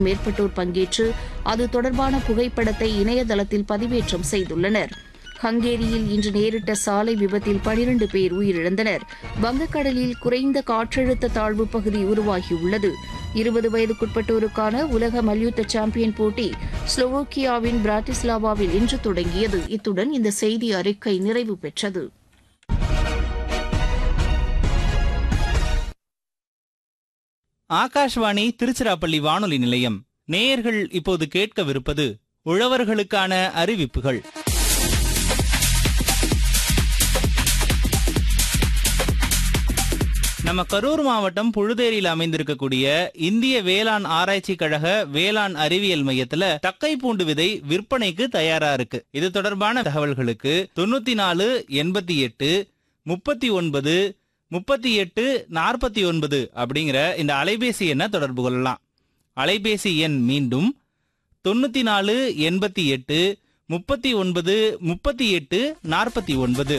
மேற்பட்டோர் பங்கேற்று அது தொடர்பான புகைப்படத்தை இணையதளத்தில் பதிவேற்றம் செய்துள்ளனர் ஹங்கேரியில் இன்று நேரிட்ட சாலை விபத்தில் பனிரண்டு பேர் உயிரிழந்தனர் வங்கக்கடலில் குறைந்த காற்றழுத்த தாழ்வு பகுதி உருவாகியுள்ளது இருபது வயதுக்குட்பட்டோருக்கான உலக மல்யுத்த சாம்பியன் போட்டி ஸ்லோவோக்கியாவின் பிராட்டிஸ்லாவாவில் இன்று தொடங்கியது இத்துடன் இந்த செய்தி அறிக்கை நிறைவு பெற்றது ஆகாஷ்வாணி திருச்சிராப்பள்ளி வானொலி நிலையம் நேயர்கள் இப்போது கேட்கவிருப்பது உழவர்களுக்கான அறிவிப்புகள் நம்ம கரூர் மாவட்டம் புழுதேரியில் அமைந்திருக்கக்கூடிய இந்திய வேளாண் ஆராய்ச்சி கழக வேளாண் அறிவியல் மையத்துல தக்கை பூண்டு விதை விற்பனைக்கு தயாரா இருக்கு இது தொடர்பான தகவல்களுக்கு தொண்ணூத்தி நாலு எண்பத்தி எட்டு முப்பத்தி ஒன்பது முப்பத்தி எட்டு நாற்பத்தி ஒன்பது அப்படிங்கிற இந்த அலைபேசி எண்ணை தொடர்பு கொள்ளலாம் அலைபேசி எண் மீண்டும் தொண்ணூத்தி நாலு எண்பத்தி எட்டு முப்பத்தி ஒன்பது முப்பத்தி எட்டு நாற்பத்தி ஒன்பது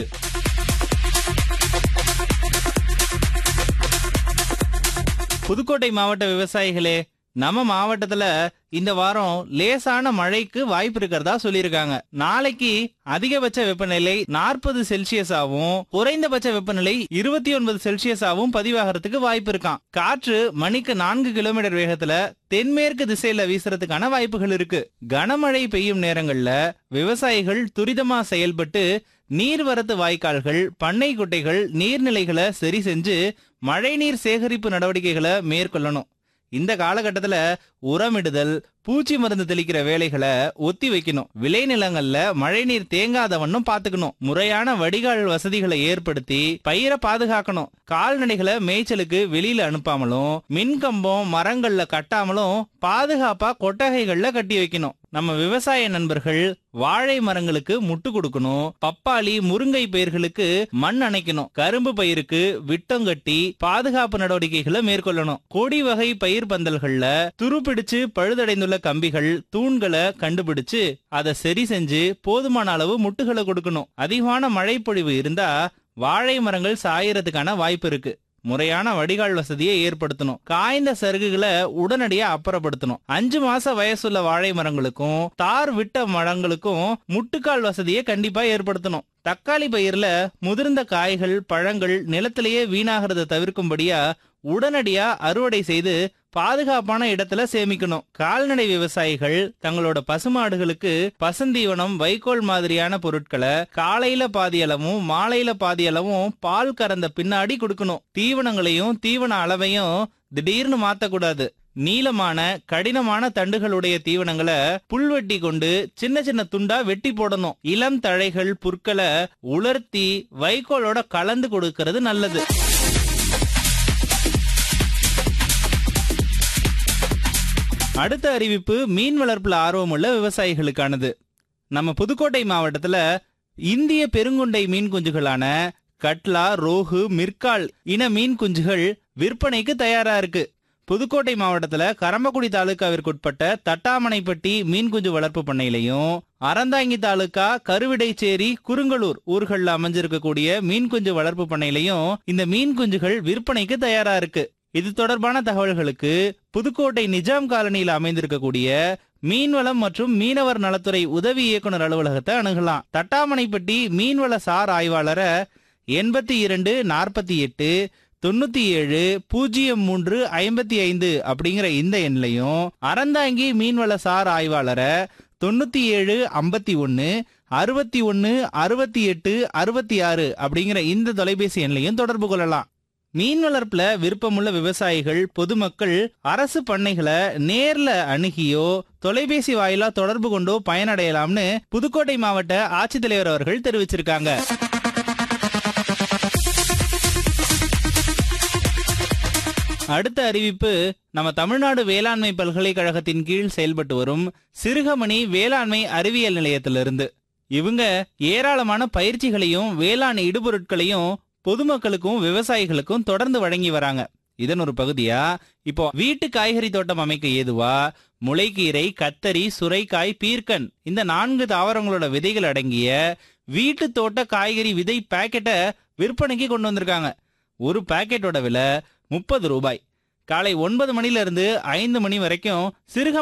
புதுக்கோட்டை மாவட்ட விவசாயிகளே நம்ம மாவட்டத்துல இந்த வாரம் லேசான மழைக்கு வாய்ப்பு இருக்கிறதா சொல்லியிருக்காங்க நாளைக்கு அதிகபட்ச வெப்பநிலை நாற்பது செல்சியஸாவும் குறைந்தபட்ச வெப்பநிலை இருபத்தி ஒன்பது செல்சியஸாவும் பதிவாகிறதுக்கு வாய்ப்பு இருக்கான் காற்று மணிக்கு நான்கு கிலோமீட்டர் வேகத்துல தென்மேற்கு திசையில வீசுறதுக்கான வாய்ப்புகள் இருக்கு கனமழை பெய்யும் நேரங்கள்ல விவசாயிகள் துரிதமா செயல்பட்டு நீர்வரத்து வாய்க்கால்கள் பண்ணை குட்டைகள் நீர்நிலைகளை சரி செஞ்சு மழைநீர் சேகரிப்பு நடவடிக்கைகளை மேற்கொள்ளணும் இந்த காலகட்டத்துல உரமிடுதல் பூச்சி மருந்து தெளிக்கிற வேலைகளை ஒத்தி வைக்கணும் விளைநிலங்கள்ல மழைநீர் தேங்காத வண்ணம் பாத்துக்கணும் முறையான வடிகால் வசதிகளை ஏற்படுத்தி பயிரை பாதுகாக்கணும் கால்நடைகளை மேய்ச்சலுக்கு வெளியில அனுப்பாமலும் மின்கம்பம் மரங்கள்ல கட்டாமலும் பாதுகாப்பா கொட்டகைகள்ல கட்டி வைக்கணும் நம்ம விவசாய நண்பர்கள் வாழை மரங்களுக்கு முட்டு கொடுக்கணும் பப்பாளி முருங்கை பயிர்களுக்கு மண் அணைக்கணும் கரும்பு பயிருக்கு விட்டம் கட்டி பாதுகாப்பு நடவடிக்கைகளை மேற்கொள்ளணும் கொடி வகை பயிர் பந்தல்கள்ல துருப்பிடிச்சு பழுதடைந்துள்ள கம்பிகள் தூண்களை கண்டுபிடிச்சு அதை சரி செஞ்சு போதுமான அளவு முட்டுகளை கொடுக்கணும் அதிகமான மழைப்பொழிவு இருந்தா வாழை மரங்கள் சாயறதுக்கான வாய்ப்பு இருக்கு முறையான வடிகால் வசதியை ஏற்படுத்தணும் காய்ந்த சருகுகளை உடனடியா அப்புறப்படுத்தணும் அஞ்சு மாச வயசுள்ள வாழை மரங்களுக்கும் தார் விட்ட மரங்களுக்கும் முட்டுக்கால் வசதியை கண்டிப்பா ஏற்படுத்தணும் தக்காளி பயிர்ல முதிர்ந்த காய்கள் பழங்கள் நிலத்திலேயே வீணாகிறத தவிர்க்கும்படியா உடனடியா அறுவடை செய்து பாதுகாப்பான இடத்துல சேமிக்கணும் கால்நடை விவசாயிகள் தங்களோட பசுமாடுகளுக்கு பசுந்தீவனம் வைக்கோல் மாதிரியான பொருட்களை காலையில பாதி அளவும் மாலையில பாதி அளவும் பால் கறந்த பின்னாடி கொடுக்கணும் தீவனங்களையும் தீவன அளவையும் திடீர்னு மாத்தக்கூடாது நீளமான கடினமான தண்டுகளுடைய தீவனங்களை புல்வெட்டி கொண்டு சின்ன சின்ன துண்டா வெட்டி போடணும் இளம் தழைகள் புற்களை உலர்த்தி வைக்கோலோட கலந்து கொடுக்கிறது நல்லது அடுத்த அறிவிப்பு மீன் வளர்ப்புல ஆர்வமுள்ள விவசாயிகளுக்கானது நம்ம புதுக்கோட்டை மாவட்டத்துல இந்திய பெருங்குண்டை மீன் குஞ்சுகளான கட்லா ரோகு மிர்கால் இன மீன் குஞ்சுகள் விற்பனைக்கு தயாரா இருக்கு புதுக்கோட்டை மாவட்டத்துல கரம்பக்குடி தாலுகாவிற்குட்பட்ட தட்டாமனைப்பட்டி மீன் குஞ்சு வளர்ப்பு பண்ணையிலையும் அறந்தாங்கி தாலுகா கருவிடைச்சேரி குறுங்கலூர் ஊர்கள்ல அமைஞ்சிருக்கக்கூடிய மீன் குஞ்சு வளர்ப்பு பண்ணையிலையும் இந்த மீன் குஞ்சுகள் விற்பனைக்கு தயாரா இருக்கு இது தொடர்பான தகவல்களுக்கு புதுக்கோட்டை நிஜாம் காலனியில் அமைந்திருக்கக்கூடிய மீன்வளம் மற்றும் மீனவர் நலத்துறை உதவி இயக்குனர் அலுவலகத்தை அணுகலாம் தட்டாமனைப்பட்டி மீன்வள சார் ஆய்வாளரை எண்பத்தி இரண்டு நாற்பத்தி எட்டு தொண்ணூத்தி ஏழு பூஜ்ஜியம் மூன்று ஐம்பத்தி ஐந்து அப்படிங்கிற இந்த எண்லையும் அறந்தாங்கி மீன்வள சார் ஆய்வாளரை தொண்ணூத்தி ஏழு ஐம்பத்தி ஒன்னு அறுபத்தி ஒன்னு அறுபத்தி எட்டு அறுபத்தி ஆறு அப்படிங்கிற இந்த தொலைபேசி எண்லையும் தொடர்பு கொள்ளலாம் மீன் வளர்ப்புல விருப்பமுள்ள விவசாயிகள் பொதுமக்கள் அரசு பண்ணைகளை நேர்ல அணுகியோ தொலைபேசி வாயிலா தொடர்பு கொண்டோ பயனடையலாம்னு புதுக்கோட்டை மாவட்ட ஆட்சித்தலைவர் அவர்கள் தெரிவிச்சிருக்காங்க அடுத்த அறிவிப்பு நம்ம தமிழ்நாடு வேளாண்மை பல்கலைக்கழகத்தின் கீழ் செயல்பட்டு வரும் சிறுகமணி வேளாண்மை அறிவியல் நிலையத்திலிருந்து இவங்க ஏராளமான பயிற்சிகளையும் வேளாண் இடுபொருட்களையும் பொதுமக்களுக்கும் விவசாயிகளுக்கும் தொடர்ந்து வழங்கி வராங்க இதன் ஒரு பகுதியா இப்போ வீட்டு காய்கறி தோட்டம் அமைக்க ஏதுவா முளைக்கீரை கத்தரி சுரைக்காய் பீர்க்கன் இந்த நான்கு தாவரங்களோட விதைகள் அடங்கிய வீட்டு தோட்ட காய்கறி விதை பாக்கெட்டை விற்பனைக்கு கொண்டு வந்திருக்காங்க ஒரு பாக்கெட்டோட விலை முப்பது ரூபாய் காலை ஒன்பது மணில இருந்து ஐந்து மணி வரைக்கும் சிறுக